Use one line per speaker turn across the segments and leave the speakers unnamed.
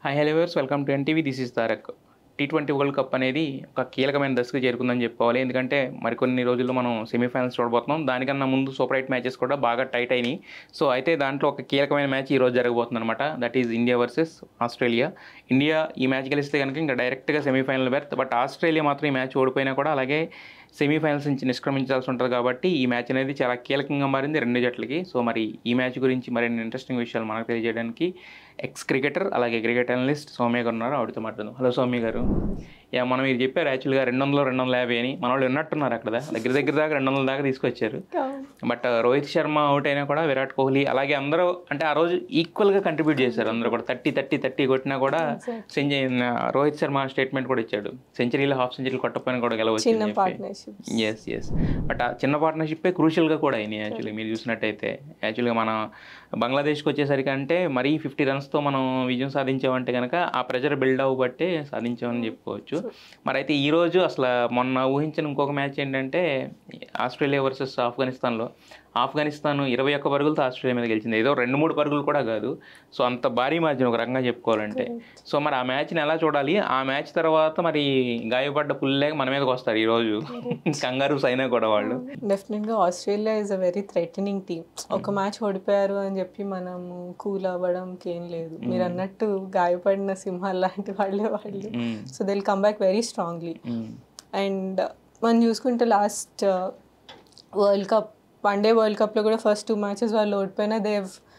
Hi hello viewers welcome to NTV this is Tarak T twenty world cup అనేది ఒక కీలకమైన దశకు చేరుకుందని చెప్పుకోవాలి ఎందుకంటే మరికొన్ని రోజుల్లో మనం సెమీఫైనల్స్ చూడబోతున్నాం దానికన్నా ముందు సూపర్ ఎయిట్ మ్యాచెస్ కూడా బాగా టైట్ అయినాయి సో అయితే దాంట్లో ఒక కీలకమైన మ్యాచ్ ఈ రోజు జరగబోతుంది అనమాట that is India versus Australia India ఈ మ్యాచ్ గెలిస్తే కనుక ఇంకా డైరెక్ట్గా సెమీఫైనల్ బెర్త్ బట్ ఆస్ట్రేలియా మాత్రం ఈ మ్యాచ్ ఓడిపోయినా కూడా అలాగే సెమీఫైనల్స్ నుంచి నిష్క్రమించాల్సి ఉంటుంది కాబట్టి ఈ మ్యాచ్ అనేది చాలా కీలకంగా మారింది రెండు జట్లకి సో మరి ఈ మ్యాచ్ గురించి మరిన్ని ఇంట్రెస్టింగ్ విషయాలు మనకు తెలియజేయడానికి ఎక్స్ క్రికెటర్ అలాగే క్రికెట్ అనలిస్ట్ సౌమ్య గారు ఉన్నారు ఆవిడతో మాట్లాడదాం హలో సౌమ్య గారు యా మనం మీరు చెప్పారు యాక్చువల్గా రెండు వందలు రెండు వందల యాభై అని మన వాళ్ళు విన్నట్టున్నారు అక్కడ దగ్గర దగ్గర దాకా రెండు వందల దాకా తీసుకొచ్చారు బట్ రోహిత్ శర్మ అవుట్ అయినా కూడా విరాట్ కోహ్లీ అలాగే అందరూ అంటే ఆ రోజు ఈక్వల్గా కంట్రిబ్యూట్ చేశారు అందరూ కూడా థర్టీ థర్టీ థర్టీ కొట్టినా కూడా సెంచరీ రోహిత్ శర్మ స్టేట్మెంట్ కూడా ఇచ్చాడు సెంచరీలో హాఫ్ సెంచరీలు కొట్టకపోయినా కూడా గెలవచ్చు
చిన్న పార్ట్నర్షిప్
ఎస్ ఎస్ బట్ ఆ చిన్న పార్ట్నర్షిప్పే క్రూషియల్గా కూడా అయినాయి యాక్చువల్లీ మీరు చూసినట్టయితే యాక్చువల్గా మన బంగ్లాదేశ్కి వచ్చేసరికి అంటే మరీ ఫిఫ్టీ రన్స్తో మనం విజయం సాధించామంటే కనుక ఆ ప్రెజర్ బిల్డ్ అవ్వబట్టే సాధించామని చెప్పుకోవచ్చు మరి అయితే ఈరోజు అసలు మొన్న ఊహించిన ఇంకొక మ్యాచ్ ఏంటంటే ఆస్ట్రేలియా వర్సెస్ ఆఫ్ఘనిస్తాన్లో ఆఫ్ఘనిస్తాన్ ఇరవై ఒక్క పరుగులతో ఆస్ట్రేలియా మీద గెలిచింది ఏదో రెండు మూడు పరుగులు కూడా కాదు సో అంత భారీ మార్జిన్ ఒక రకంగా చెప్పుకోవాలంటే సో మరి ఆ మ్యాచ్ని ఎలా చూడాలి ఆ మ్యాచ్ తర్వాత మరి గాయపడ్డ పుల్లే మన మీదకి వస్తారు ఈరోజు కంగారు అయినా కూడా వాళ్ళు
డెఫినెట్ గా Australia is a very threatening team ఒక మ్యాచ్ ఓడిపోయారు అని చెప్పి మనము కూల్ అవ్వడానికి ఏం లేదు మీరు అన్నట్టు గాయపడిన సింహాలు లాంటి వాళ్ళే వాళ్ళు
మ్మ్.
So they'll come back very strongly
hmm.
And మనం చూసుకుంటే last world cup one day world కప్లో కూడా ఫస్ట్ టూ మ్యాచెస్ వాళ్ళు ఓడిపోయినా they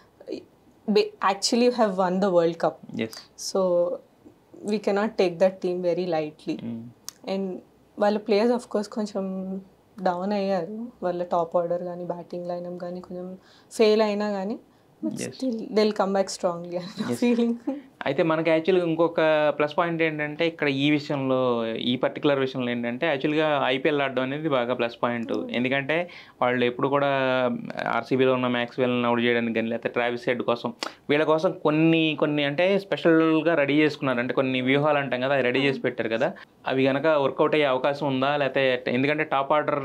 actually have won the world cup
yes
so we cannot take that team very lightly
hmm.
And వాళ్ళ players of course కొంచెం down అయ్యారు వాళ్ళ top order కానీ batting lineup కానీ కొంచెం ఫెయిల్ అయినా కానీ still they'll come back strongly feeling
అయితే మనకి యాక్చువల్గా ఇంకొక ప్లస్ పాయింట్ ఏంటంటే ఇక్కడ ఈ విషయంలో ఈ పర్టికులర్ విషయంలో ఏంటంటే యాక్చువల్గా ఐపీఎల్ ఆడడం అనేది బాగా ప్లస్ పాయింట్ ఎందుకంటే వాళ్ళు ఎప్పుడు కూడా ఆర్సీబీలో ఉన్న మ్యాక్స్వెల్ని అవుట్ చేయడానికి కానీ లేకపోతే ట్రావిస్ హెడ్ కోసం వీళ్ళ కోసం కొన్ని కొన్ని అంటే స్పెషల్గా రెడీ చేసుకున్నారు అంటే కొన్ని వ్యూహాలు అంటాం కదా అవి రెడీ చేసి పెట్టారు కదా అవి కనుక వర్కౌట్ అయ్యే అవకాశం ఉందా లేకపోతే ఎందుకంటే టాప్ ఆర్డర్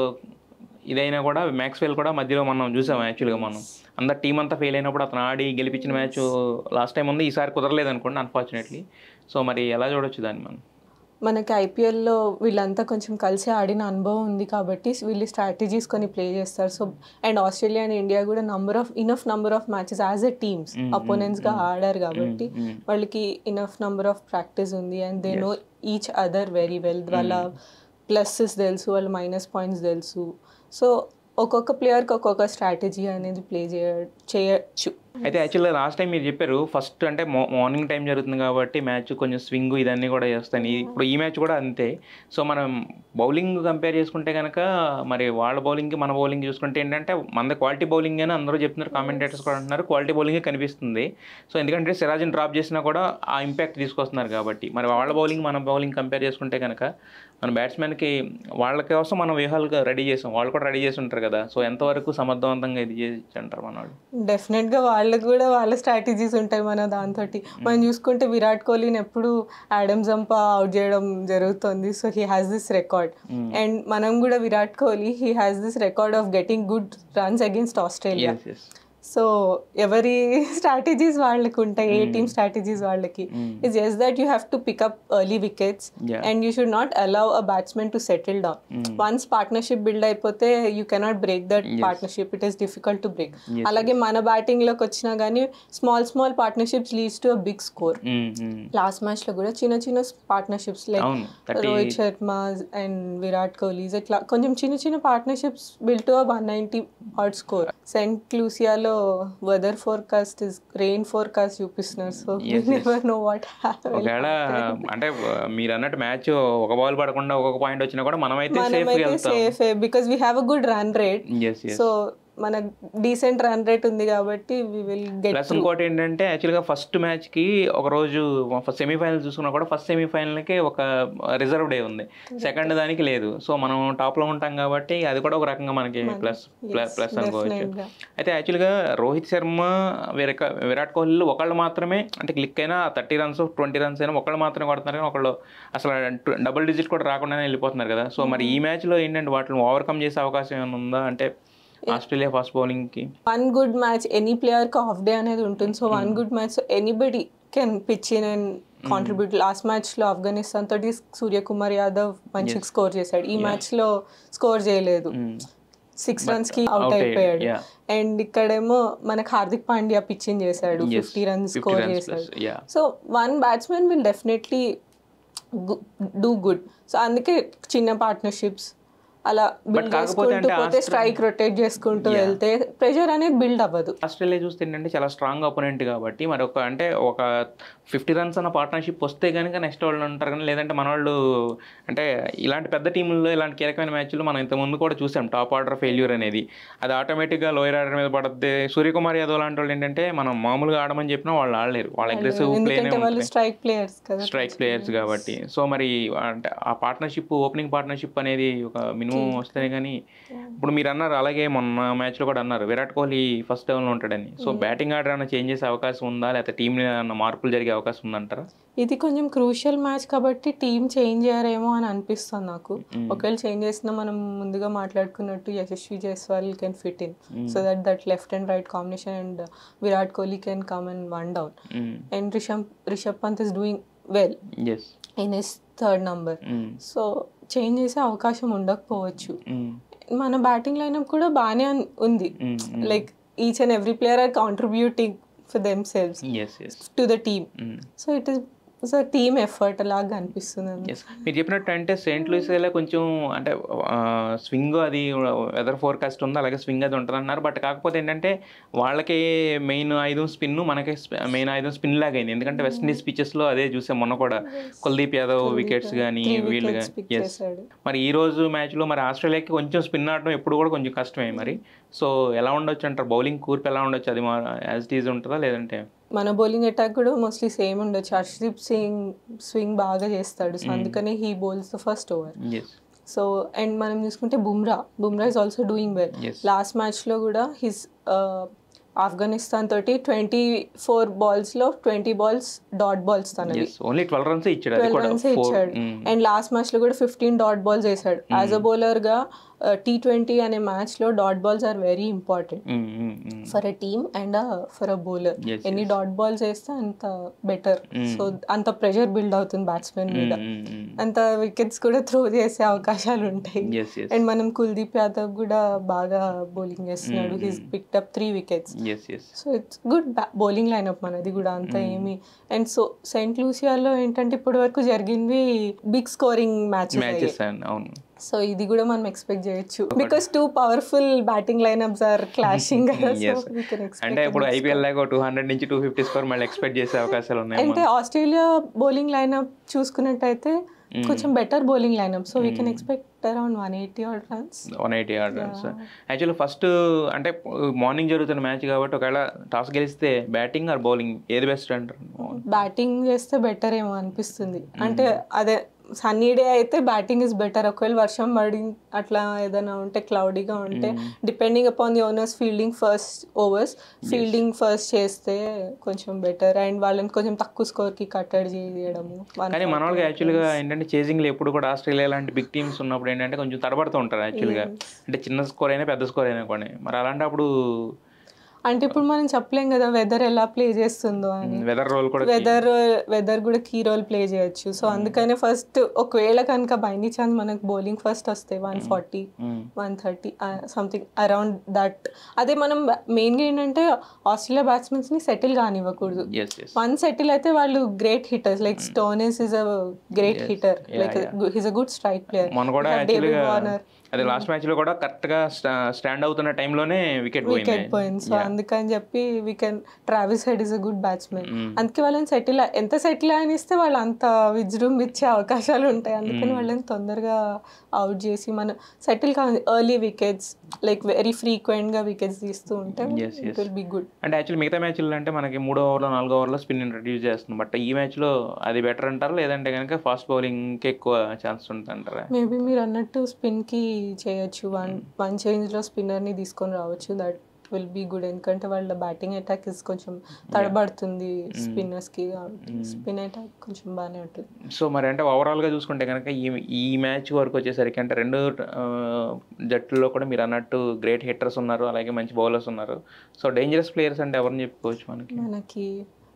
ఇదైనా కూడా మ్యాక్స్వెల్ కూడా మధ్యలో మనం చూసాం యాక్చువల్గా మనం అందరు టీం అంతా ఫెయిల్ అయినప్పుడు అతను ఆడి గెలిపించిన మ్యాచ్ లాస్ట్ టైం ఉంది ఈసారి కుదరలేదు అనుకోండి అన్ఫార్చునేట్లీ సో మరి ఎలా చూడొచ్చు దాన్ని మనం
మనకి ఐపీఎల్లో వీళ్ళంతా కొంచెం కలిసి ఆడిన అనుభవం ఉంది కాబట్టి వీళ్ళు స్ట్రాటజీస్ కొన్ని ప్లే చేస్తారు so and Australia and India కూడా number of enough number of matches as a teams అపోనెంట్స్గా ఆడారు కాబట్టి వాళ్ళకి ఇనఫ్ నంబర్ ఆఫ్ ప్రాక్టీస్ ఉంది and they know each other very well వాళ్ళ ప్లస్సెస్ తెలుసు వాళ్ళ మైనస్ పాయింట్స్ తెలుసు సో ఒక్కొక్క ప్లేయర్కి ఒక్కొక్క స్ట్రాటజీ అనేది ప్లే చేయ చేయొచ్చు
అయితే యాక్చువల్గా లాస్ట్ టైం మీరు చెప్పారు ఫస్ట్ అంటే మా- మార్నింగ్ టైం జరుగుతుంది కాబట్టి మ్యాచ్ కొంచెం స్వింగ్ ఇదన్నీ కూడా చేస్తాను ఈ- ఇప్పుడు ఈ మ్యాచ్ కూడా అంతే సో మనం బౌలింగ్ కంపేర్ చేసుకుంటే కనుక మరి వాళ్ళ బౌలింగ్కి మన బౌలింగ్ చూసుకుంటే ఏంటంటే మన క్వాలిటీ బౌలింగ్ అని అందరూ చెప్తున్నారు కామెంటేటర్స్ కూడా అంటున్నారు క్వాలిటీ బౌలింగే కనిపిస్తుంది సో ఎందుకంటే సిరాజ్ని డ్రాప్ చేసినా కూడా ఆ ఇంపాక్ట్ తీసుకొస్తున్నారు కాబట్టి మరి వాళ్ళ బౌలింగ్ మన బౌలింగ్ కంపేర్ చేసుకుంటే కనుక మన బ్యాట్స్మెన్కి వాళ్ళ కోసం మనం వ్యూహాలుగా రెడీ చేసాం వాళ్ళు కూడా రెడీ చేసి ఉంటారు కదా సో ఎంతవరకు సమర్థవంతంగా ఇది చేసి అంటారు మన వాళ్ళు
డెఫినెట్గా వాళ్ళకి కూడా వాళ్ళ స్ట్రాటజీస్ ఉంటాయి మన దాంతో మనం చూసుకుంటే విరాట్ కోహ్లీని ఎప్పుడు యాడమ్ జంపా అవుట్ చేయడం జరుగుతుంది so he has this record and మనం కూడా Virat Kohli he has this record of getting good runs against Australia
yes yes
so ఎవరి స్ట్రాటజీస్ వాళ్ళకి ఉంటాయి ఏ టీమ్ స్ట్రాటజీస్ వాళ్ళకి it's just that you have to pick up early wickets
Yeah.
And you should not allow a batsmen to settle down once partnership build అయిపోతే you cannot break that partnership it is difficult to break
Yes,
అలాగే మన batting లోకి వచ్చినా కానీ small small partnerships leads to a big score last match లో కూడా చిన్న చిన్న పార్ట్నర్షిప్స్ లైక్
అవును థర్టీ
రోహిత్ శర్మ అండ్ విరాట్ కోహ్లీస్ ఇట్లా కొంచెం చిన్న చిన్న partnerships built to one ninety hot score saint లూసియాలో weather forecast is rain forecast చూపిస్తున్నారు సో నెవర్ నో వాట్
ఒకవేళ అంటే మీరు అన్నట్టు మ్యాచ్ ఒక బాల్ పడకుండా ఒక్కొక్క పాయింట్ వచ్చినా కూడా మనమైతే సేఫ్
మనమైతే
వెళ్తాం
safe because we have a good run rate
yes yes
so మన డీసెంట్ రన్ రేట్ ఉంది కాబట్టి వి విల్ గెట్
ప్లస్ ఇంకోటి ఏంటంటే యాక్చువల్గా ఫస్ట్ మ్యాచ్కి ఒక రోజు ఫస్ట్ సెమీఫైనల్ చూసుకున్నా కూడా ఫస్ట్ సెమీఫైనల్కి ఒక రిజర్వ్ డే ఉంది సెకండ్ దానికి లేదు సో మనం టాప్లో ఉంటాం కాబట్టి అది కూడా ఒక రకంగా మనకి ప్లస్ ప్లస్ అనుకోవచ్చు
Definitely.
అయితే యాక్చువల్గా రోహిత్ శర్మ విరక విరాట్ కోహ్లీలో ఒకళ్ళు మాత్రమే అంటే క్లిక్ అయినా థర్టీ రన్స్ ట్వంటీ రన్స్ అయినా ఒకళ్ళు మాత్రమే కొడుతున్నారు కానీ ఒకళ్ళు అసలు డబుల్ డిజిట్ కూడా రాకుండానే వెళ్ళిపోతున్నారు కదా సో మరి ఈ మ్యాచ్లో ఏంటంటే వాటిని ఓవర్కమ్ చేసే అవకాశం ఏమైనా ఉందా అంటే ఆస్ట్రేలియా ఫాస్ట్ బౌలింగ్కి
వన్ గుడ్ మ్యాచ్ ఎనీ ప్లేయర్కి హాఫ్ డే అనేది ఉంటుంది so one good match anybody can pitch in and contribute last match లో ఆఫ్ఘనిస్తాన్ తోటి సూర్యకుమార్ యాదవ్ మంచిగా స్కోర్ చేశాడు ఈ మ్యాచ్ లో స్కోర్ చేయలేదు సిక్స్ రన్స్ కి అవుట్
out
అయిపోయాడు
అయ్యాడు,
అండ్ ఇక్కడేమో మనకు హార్దిక్ పాండ్యా పిచ్చింగ్ చేశాడు
Yes,
fifty runs
50
score
runs
చేశాడు
plus, yeah.
So one batsmen will definitely do good so అందుకే చిన్న పార్ట్నర్షిప్స్ అలా బిల్డ్
కాకపోతే
చేసుకుంటూ
అంటే
పోతే
ఆస్ట్రే-
స్ట్రైక్ రొటేట్ చేసుకుంటూ
Yeah.
వెళ్తే ప్రెషర్ అనేది బిల్డ్ అవ్వదు
ఆస్ట్రేలియా చూస్తే ఏంటంటే చాలా స్ట్రాంగ్ అపోనెంట్ కాబట్టి మరి ఒక అంటే ఒక ఫిఫ్టీ రన్స్ అన్న పార్ట్నర్షిప్ వస్తే కనుక నెక్స్ట్ వాళ్ళు ఉంటారు కానీ లేదంటే మన వాళ్ళు అంటే ఇలాంటి పెద్ద టీముల్లో ఇలాంటి కీలకమైన మ్యాచ్లు మనం ఇంతకుముందు కూడా చూసాం టాప్ ఆర్డర్ ఫెయిల్యూర్ అనేది అది ఆటోమేటిక్గా లోయర్ ఆర్డర్ మీద పడుతుంది సూర్యకుమార్ యాదవ్ లాంటి వాళ్ళు ఏంటంటే మనం మామూలుగా ఆడమని చెప్పినా వాళ్ళు ఆడలేరు వాళ్ళ అగ్రెసివ్ ప్లేనే
ఎందుకంటే వాళ్ళు
ఉంటుంది
స్ట్రైక్ ప్లేయర్స్ కదా
స్ట్రైక్ ప్లేయర్స్ కాబట్టి సో మరి అంటే ఆ పార్ట్నర్షిప్ ఓపెనింగ్ పార్ట్నర్షిప్ అనేది ఒక మినిమం వస్తేనే కానీ ఇప్పుడు మీరు అన్నారు అలాగే మొన్న మ్యాచ్లో కూడా అన్నారు విరాట్ కోహ్లీ ఫస్ట్ లెవెల్లో ఉంటాడని సో బ్యాటింగ్ ఆర్డర్ ఏమైనా చేంజ్ చేసే అవకాశం ఉందా లేకపోతే టీం మార్పులు జరిగే అవకాశం ఉందంటారా
ఇది కొంచెం క్రూషియల్ మ్యాచ్ కాబట్టి టీం చేంజ్ చేయరేమో అని అనిపిస్తుంది నాకు ఒకవేళ చేంజ్ చేసినా మనం ముందుగా మాట్లాడుకున్నట్టు Yashasvi Jaiswal can fit in so that that left and right combination and Virat Kohli can come and one down and Rishabh Rishabh Pant is doing well
yes
in is third number so change చేసే అవకాశం ఉండకపోవచ్చు మన బ్యాటింగ్ లైనప్ కూడా బాగానే అన్- ఉంది like each and every player are contributing for themselves
yes yes
to the team so it is so team effort లాగా అనిపిస్తుంది నాకు.
ఎస్ మీరు చెప్పినట్టు అంటే సెయింట్ లూయిస్ వెళ్ళే కొంచెం అంటే స్వింగ్ అది వెదర్ ఫోర్కాస్ట్ ఉంది అలాగే స్వింగ్ అది ఉంటుంది అన్నారు బట్ కాకపోతే ఏంటంటే వాళ్ళకి మెయిన్ ఆయుధం స్పిన్ మనకి మెయిన్ ఆయుధం స్పిన్ లాగా అయింది ఎందుకంటే వెస్ట్ ఇండీస్ పిచెస్లో అదే చూసాం మొన్న కూడా కుల్దీప్ యాదవ్ వికెట్స్ కానీ
Three
వీళ్ళు
wickets pick
ఎస్
చేశాడు.
మరి ఈ రోజు మ్యాచ్లో మరి ఆస్ట్రేలియాకి కొంచెం స్పిన్ ఆడడం ఎప్పుడు కూడా కొంచెం కష్టమే మరి సో ఎలా ఉండొచ్చు అంటారు బౌలింగ్ కూర్పు ఎలా ఉండొచ్చు అది యాజ్ ఇట్ ఈజ్ ఉంటుందా లేదంటే
మన బౌలింగ్ అటాక్ కూడా మోస్ట్లీ సేమ్ ఉండొచ్చు హర్షదీప్ సింగ్ స్వింగ్ బాగా చేస్తాడు సో అందుకనే he bowls the first over
yes
so and మనం చూసుకుంటే Bumrah Bumrah is also doing well
Yes.
Last మ్యాచ్లో కూడా హిస్ ఆఫ్ఘనిస్తాన్ తోటి ట్వంటీ ఫోర్ బాల్స్లో ట్వంటీ బాల్స్ డాట్ బాల్స్ తనవి
ఎస్ ఓన్లీ ట్వెల్వ్ రన్స్ ఇచ్చాడు అది
ట్వెల్వ్
కూడా
రన్స్
Four-
ఇచ్చాడు
Mm.
అండ్ లాస్ట్ మ్యాచ్ లో కూడా ఫిఫ్టీన్ డాట్ బాల్స్ వేసాడు యాజ్ అ బౌలర్ గా టీ ట్వంటీ అనే మ్యాచ్ లో dot balls are very important
Mm, mm, mm.
For a team and for a bowler
Yes,
ఎన్ని dot balls వేస్తే అంత better so అంత ప్రెషర్ బిల్డ్ అవుతుంది batsmen మీద
Mm, mm.
అంత వికెట్స్ కూడా త్రో చేసే అవకాశాలు ఉంటాయి
Yes, yes.
అండ్ మనం కుల్దీప్ యాదవ్ కూడా బాగా బౌలింగ్ చేస్తున్నాడు he's picked up three wickets
Yes, yes.
So it's good bowling lineup మనది కూడా అంత ఏమి అండ్ సో సెయింట్ లూసియాలో ఏంటంటే ఇప్పటి వరకు జరిగింది big scoring matches
matches and అవును
సో ఇది కూడా మనం ఎక్స్పెక్ట్ చేయొచ్చు because two powerful batting lineups are clashing కదా సో
Yes.
వీ కెన్
అంటే ఇప్పుడు ఐపీఎల్ లాగా టూ హండ్రెడ్ నుంచి టూ ఫిఫ్టీ స్కోర్ మళ్ళీ ఎక్స్పెక్ట్ చేసే అవకాశాలు ఉన్నాయి
అంటే ఆస్ట్రేలియా బౌలింగ్ లైనప్ చూసుకున్నట్టయితే కొంచెం better bowling lineup so we can expect around one eighty or runs
one eighty orders actually first అంటే మార్నింగ్ జరుగుతున్న మ్యాచ్ కాబట్టి ఒకవేళ టాస్ గెలిస్తే బ్యాటింగ్ ఆర్ బౌలింగ్ ఏది బెస్ట్ అంటారు
బ్యాటింగ్ చేస్తే బెటర్ ఏమో అనిపిస్తుంది అంటే అదే సన్నీ డే అయితే బ్యాటింగ్ ఇస్ బెటర్ ఒకవేళ వర్షం పడి అట్లా ఏదైనా ఉంటే క్లౌడీగా ఉంటే depending upon the owners fielding first overs fielding first చేస్తే కొంచెం బెటర్ అండ్ వాళ్ళని కొంచెం తక్కువ స్కోర్కి కట్టడి చేయడము
కానీ మన వాళ్ళకి యాక్చువల్గా ఏంటంటే చేజింగ్లో ఎప్పుడు కూడా ఆస్ట్రేలియా లాంటి బిగ్ టీమ్స్ ఉన్నప్పుడు ఏంటంటే కొంచెం తడబడుతూ ఉంటారు యాక్చువల్గా అంటే చిన్న స్కోర్ అయినా పెద్ద స్కోర్ అయినా కూడా మరి అలాంటప్పుడు
అంటే ఇప్పుడు మనం చెప్పలేం కదా వెదర్ ఎలా ప్లే చేస్తుందో అని
వెదర్ రోల్ కూడా
వెదర్ వెదర్ కూడా కీ రోల్ ప్లే చేయొచ్చు సో అందుకనే ఫస్ట్ ఒకవేళ కనుక బై ఎనీ ఛాన్స్ మనకు బౌలింగ్ ఫస్ట్ వస్తే one forty one thirty something around that అదే మనం మెయిన్గా ఏంటంటే ఆస్ట్రేలియా బ్యాట్స్మెన్స్ని సెటిల్ కానివ్వకూడదు
ఎస్ ఎస్
వన్ సెటిల్ అయితే వాళ్ళు great hitters like Stoinis is a great hitter like his a good strike player
మొన్న కూడా యాక్చువల్గా అదే లాస్ట్ మ్యాచ్ లో కూడా కరెక్ట్ గా స్టాండ్ అవుతున్న టైంలోనే వికెట్ పోయింది
వికెట్ పోయింది సో అందుకని చెప్పి we can Travis Head is a good batsmen అందుకే వాళ్ళని సెటిల్ ఎంత సెటిల్ అనిస్తే వాళ్ళు అంత విజృంభించే అవకాశాలు ఉంటాయి అందుకని వాళ్ళని తొందరగా అవుట్ చేసి మనం సెటిల్ కావాలి ఎర్లీ వికెట్స్ లైక్ వెరీ ఫ్రీక్వెంట్ గా వికెట్స్ తీస్తూ ఉంటే
Yes,
it will be good
అంటే యాక్చువల్ మిగతా మ్యాచ్లు అంటే మనకి మూడో ఓవర్లో నాలుగో ఓవర్లో స్పిన్ ఇంట్రడ్యూస్ చేస్తుంది బట్ ఈ మ్యాచ్లో అది బెటర్ అంటారా లేదంటే కనుక ఫాస్ట్ బౌలింగ్కి ఎక్కువ ఛాన్స్ ఉంటుంది అంటారా
మేబీ మీరు అన్నట్టు స్పిన్ కి చేయొచ్చు వన్ వన్ చేంజ్ లో స్పిన్నర్ ని తీసుకొని రావచ్చు దట్ విల్ బీ గుడ్ ఎందుకంటే వాళ్ళ బ్యాటింగ్ అటాక్ ఇస్ కొంచెం తడబడుతుంది స్పిన్నర్స్ కి స్పిన్ అటాక్ కొంచెం బాగానే ఉంటుంది
సో మరి అంటే ఓవరాల్గా చూసుకుంటే కనుక ఈ ఈ మ్యాచ్ వరకు వచ్చేసరికి అంటే రెండు ఆ, జట్టుల్లో కూడా మీరు అన్నట్టు గ్రేట్ హిట్టర్స్ ఉన్నారు అలాగే మంచి బౌలర్స్ ఉన్నారు సో డేంజరస్ ప్లేయర్స్ అంటే ఎవరిని చెప్పుకోవచ్చు మనకి
మనకి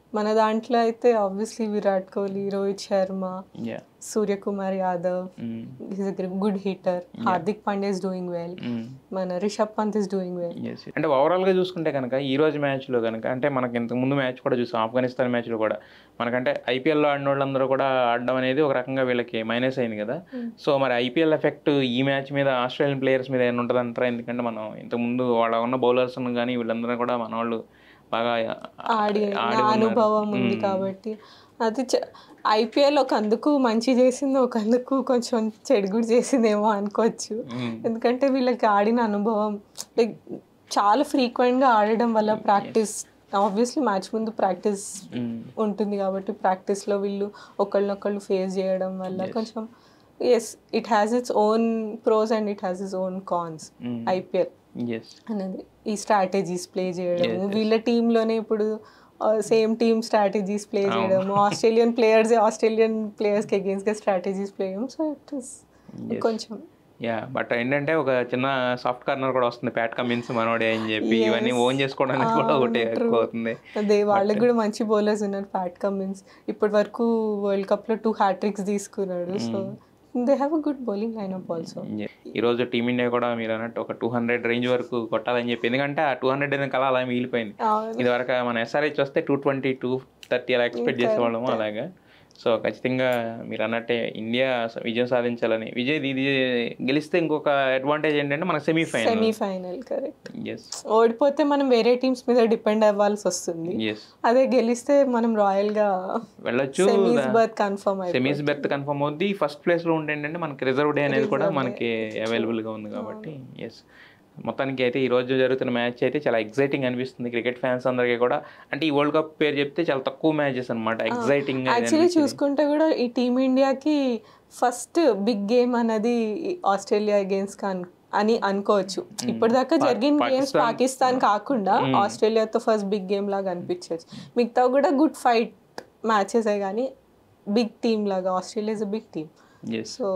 మన దాంట్లో అయితే obviously Virat Kohli Rohit Sharma
yeah
Suryakumar Yadav is a good hitter Hardik Pandya is doing well మన Rishabh Pant is doing well
yes అంటే ఓవరాల్గా చూసుకుంటే కనుక ఈ రోజు మ్యాచ్లో కనుక అంటే మనకి ఇంతకు ముందు మ్యాచ్ కూడా చూసాం ఆఫ్ఘనిస్తాన్ మ్యాచ్లో కూడా మనకంటే ఐపీఎల్లో ఆడిన వాళ్ళందరూ కూడా ఆడడం అనేది ఒక రకంగా వీళ్ళకి మైనస్ అయింది కదా సో మరి ఐపీఎల్ ఎఫెక్ట్ ఈ మ్యాచ్ మీద ఆస్ట్రేలియన్ ప్లేయర్స్ మీద ఏమైనా ఉంటుంది అంటారా ఎందుకంటే మనం ఇంతకుముందు వాళ్ళ ఉన్న బౌలర్స్ కానీ వీళ్ళందరూ కూడా మన వాళ్ళు బాగా
ఆడి
ఆడి
నా
ఉన్నారు.
అనుభవం ఉంది
మ్మ్.
కాబట్టి అది ఐపీఎల్ ఒక అందుకు మంచి చేసింది ఒక అందుకు కొంచెం చెడు కూడా చేసిందేమో అనుకోవచ్చు
మ్మ్.
ఎందుకంటే వీళ్ళకి ఆడిన అనుభవం లైక్ చాలా ఫ్రీక్వెంట్గా ఆడడం వల్ల ప్రాక్టీస్ ఆబ్వియస్లీ మ్యాచ్ ముందు ప్రాక్టీస్
మ్మ్.
ఉంటుంది కాబట్టి ప్రాక్టీస్లో వీళ్ళు ఒకళ్ళనొకళ్ళు ఫేస్ చేయడం వల్ల కొంచెం yes it has its own pros and it has its own cons
hmm.
IPL
yes
అనేది ఈ స్ట్రాటజీస్ ప్లే చేయడము
Yes, yes.
వీళ్ళ టీంలోనే ఇప్పుడు సేమ్ టీమ్ స్ట్రాటజీస్ ప్లే చేయడము ఆస్ట్రేలియన్ ప్లేయర్స్ ఆస్ట్రేలియన్ ప్లేయర్స్కి అగేన్స్ట్గా స్ట్రాటజీస్ ప్లే చేయడం సో ఇట్ ఇస్
Yes.
కొంచెం
యా బట్ ఏంటంటే ఒక చిన్న సాఫ్ట్ కార్నర్ కూడా వస్తుంది ప్యాట్ కమిన్స్ మనోడే అని చెప్పి
Yes.
ఇవన్నీ ఓన్ చేసుకోవడానికి కూడా
అవును,
ఒకటి
true.
ఎక్కువ అవుతుంది
అదే వాళ్ళకి కూడా మంచి బౌలర్స్ ఉన్నారు ఫ్యాట్ కమిన్స్ ఇప్పటి వరకు వరల్డ్ కప్లో టూ హ్యాట్రిక్స్ తీసుకున్నాడు so they have a good bowling line up also
Yeah. ఈ రోజు టీమిండియా కూడా మీరు అన్నట్టు ఒక టూ హండ్రెడ్ రేంజ్ వరకు కొట్టాలని చెప్పి ఎందుకంటే ఆ టూ హండ్రెడ్ అనే కళ అలా మిగిలిపోయింది ఇది వరకు మన ఎస్ఆర్హెచ్ వస్తే టూ ట్వంటీ టూ థర్టీ అలా ఎక్స్పెక్ట్ చేసేవాళ్ళము అలాగా సో ఖచ్చితంగా మీరు అన్నట్టే ఇండియా స- విజయం సాధించాలని విజయ్ ఇది గెలిస్తే ఇంకొక అడ్వాంటేజ్ ఏంటంటే మన సెమీఫైనల్
సెమీఫైనల్ కరెక్ట్
ఎస్
ఓడిపోతే మనం వేరే టీమ్స్ మీద డిపెండ్ అవ్వాల్సి వస్తుంది
ఎస్
అదే గెలిస్తే మనం రాయల్ గా
వెళ్ళొచ్చు
semis berth confirm
semis berth confirm అవుద్ది ఫస్ట్ ప్లేస్ లో ఉంటే ఏంటంటే మనకి రిజర్వ్ డే అనేది కూడా మనకి అవైలబుల్ గా ఉంది కాబట్టి ఎస్ మొత్తానికి అయితే ఈ రోజు జరుగుతున్న మ్యాచ్ అయితే చాలా ఎగ్జైటింగ్ అనిపిస్తుంది క్రికెట్ ఫ్యాన్స్ అందరికీ కూడా అంటే ఈ వరల్డ్ కప్ పేరు చెప్తే చాలా తక్కువ మ్యాచెస్ అనమాట ఎగ్జైటింగ్
యాక్చువల్లీ చూసుకుంటే కూడా ఈ టీమిండియాకి ఫస్ట్ బిగ్ గేమ్ అనేది ఆస్ట్రేలియా అగేన్స్ట్ అని అనుకోవచ్చు ఇప్పటిదాకా జరిగిన గేమ్స్
పాకిస్తాన్-
పాకిస్తాన్ కాకుండా ఆస్ట్రేలియాతో ఫస్ట్ బిగ్ గేమ్ లాగా అనిపించవచ్చు మిగతా కూడా గుడ్ ఫైట్ మ్యాచెస్ కానీ బిగ్ టీమ్ లాగా Australia is a big team
yes
so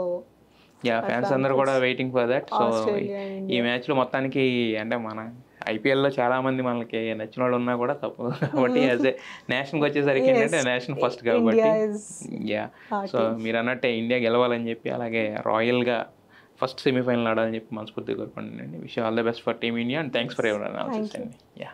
yeah fans అందరూ కూడా waiting for that so
Australia
ఈ మ్యాచ్ లో మొత్తానికి అంటే మన ఐపీఎల్ లో చాలా మంది మనకి నచ్చిన వాళ్ళు ఉన్నా కూడా తప్పు కాబట్టి యాజ్ ఏ నేషనల్కి వచ్చేసరికి ఏంటంటే నేషనల్ ఫస్ట్ కాబట్టి
ఇండియా ఇస్
యా సో మీరు అన్నట్టే ఇండియా గెలవాలని చెప్పి అలాగే రాయల్గా ఫస్ట్ సెమీఫైనల్ ఆడాలని చెప్పి మనస్ఫూర్తిగా కోరుకుంటున్నాను wish all the best for team India and thanks for ever analysis అండి యా